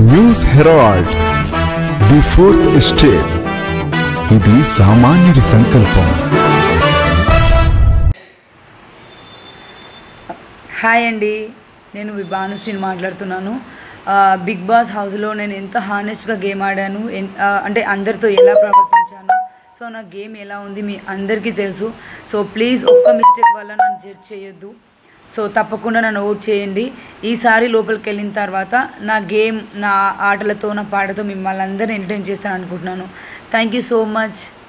news Herald the fourth estate ఇది సామాన్యుడి సంకల్పం హాయ్ అండి నేను విభానుశ్రీని మాట్లాడుతున్నాను ఆ, బిగ్ బాస్ హౌస్లో నేను ఎంత హానెస్ట్గా గేమ్ ఆడాను ఎన్- ఆ, అంటే అందరితో ఎలా ప్రవర్తించాను సో నా గేమ్ ఎలా ఉంది మీ అందరికీ తెలుసు సో ప్లీజ్ ఒక్క మిస్టేక్ వల్ల నన్ను జడ్జ్ చేయొద్దు సో తప్పకుండా నన్ను ఓట్ చేయండి ఈసారి లోపలికి వెళ్ళిన తర్వాత నా గేమ్ నా ఆటలతో నా పాటతో మిమ్మల్ని అందరినీ ఎంటర్టైన్ చేస్తాను అనుకుంటున్నాను థ్యాంక్ యూ సో మచ్